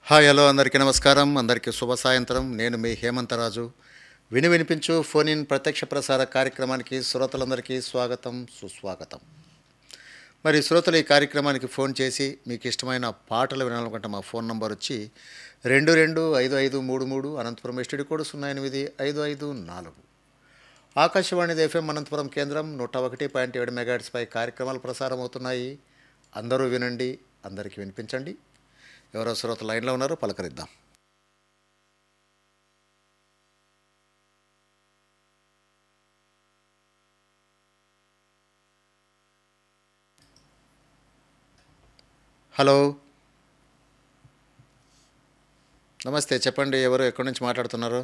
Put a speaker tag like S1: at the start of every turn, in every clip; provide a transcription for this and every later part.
S1: hi hello అందరికీ నమస్కారం అందరికీ శుభ సాయంత్రం నేను మీ హేమంతరాజు విని వినిపించు ఫోన్ ఇన్ ప్రత్యక్ష ప్రసార కార్యక్రమానికి శ్రోతలందరికీ స్వాగతం సుస్వాగతం మరి శ్రోతలు ఈ కార్యక్రమానికి ఫోన్ చేసి మీకు ఇష్టమైన పాటలు వినాలనుకుంటే మా ఫోన్ నంబర్ వచ్చి రెండు రెండు ఐదు ఐదు మూడు మూడు అనంతపురం ఎస్టీడీ కోడ్ సున్నా ఎనిమిది ఐదు ఐదు నాలుగు ఆకాశవాణి ఎఫ్ఎం అనంతపురం కేంద్రం నూట ఒకటి పాయింట్ ఏడు మెగాట్స్పై కార్యక్రమాలు ప్రసారం అవుతున్నాయి అందరూ వినండి అందరికీ వినిపించండి ఎవరో శ్రోత లైన్లో ఉన్నారో పలకరిద్దాం హలో నమస్తే చెప్పండి ఎవరు ఎక్కడి నుంచి మాట్లాడుతున్నారు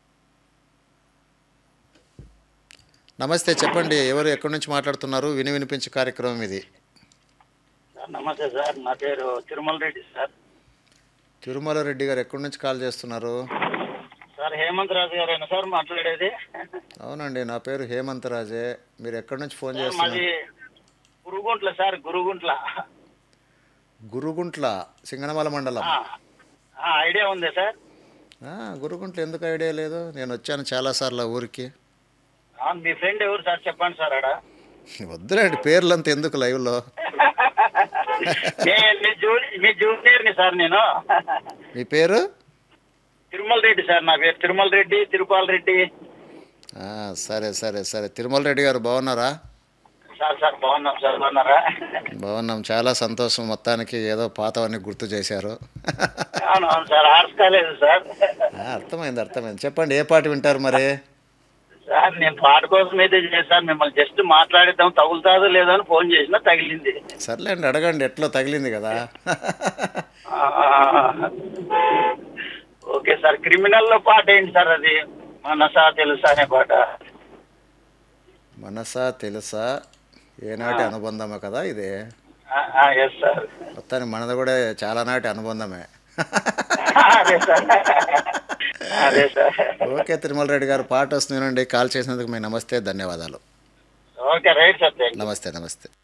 S1: నమస్తే చెప్పండి ఎవరు ఎక్కడి నుంచి మాట్లాడుతున్నారు విని వినిపించే కార్యక్రమం ఇది
S2: సార్ నమస్తే సార్ నా పేరు తిరుమల రెడ్డి సార్
S1: తిరుమల రెడ్డి గారు ఎక్కడి నుంచి కాల్ చేస్తున్నారు
S2: సార్ హేమంత్ రాజు గారేనా సార్ మాట్లాడేది
S1: అవునండి నా పేరు హేమంత్ రాజే మీరు ఎక్కడి నుంచి ఫోన్
S2: సార్ మాది
S1: చేస్తున్నారు
S2: గురుగుంట్ల సార్ గురుగుంట్ల
S1: గురుగుంట్ల సింగనమల మండలం
S2: ఆ, ఆ, ఐడియా ఉందా సార్
S1: ఆ, గురుగుంట్ల ఎందుకు ఐడియా లేదు నేను వచ్చాను చాలాసార్లు ఆ ఊరికి
S2: అవును మీ ఫ్రెండ్ ఎవరు సార్ చెప్పండి సార్ ఆడ
S1: వద్దులేండి పేర్లంతా ఎందుకు లైవ్లో
S2: నే- మీ జూని మీ జూనియర్ని సార్ నేను
S1: మీ పేరు
S2: తిరుమల రెడ్డి సార్ నా పేరు తిరుమల రెడ్డి తిరుపాల రెడ్డి
S1: ఆ, సరే సరే సరే తిరుమల రెడ్డి గారు బాగున్నారా
S2: సార్ సార్ బాగున్నాం సార్ బాగున్నారా
S1: బాగున్నాం చాలా సంతోషం మొత్తానికి ఏదో పాతవన్నీ గుర్తు చేశారు
S2: అవును అవును సార్ ఆర్ట్స్ కాలేజ్ సార్
S1: ఆ, అర్థమైంది అర్థమైంది చెప్పండి ఏ పాట వింటారు మరి
S2: సార్ నేను పాట కోసం అయితే చేశాను మిమ్మల్ని జస్ట్ మాట్లాడిద్దాం తగులుతాదో లేదో అని ఫోన్ చేసినా తగిలింది
S1: సర్లేండి అడగండి ఎట్లో తగిలింది కదా
S2: ఓకే సార్ క్రిమినల్ లో పాట ఏంటి సార్ అది మనసా తెలుసా అనే పాట
S1: మనసా తెలుసా ఏనాటి అనుబంధమే కదా ఇది
S2: ఎస్ సార్
S1: మొత్తానికి మనది కూడా చాలా నాటి అనుబంధమే
S2: అదే సార్ అదే సార్
S1: ఓకే తిరుమల రెడ్డి గారు పాట వస్తుందండి కాల్ చేసినందుకు మీ నమస్తే ధన్యవాదాలు
S2: okay right sir thank you
S1: నమస్తే నమస్తే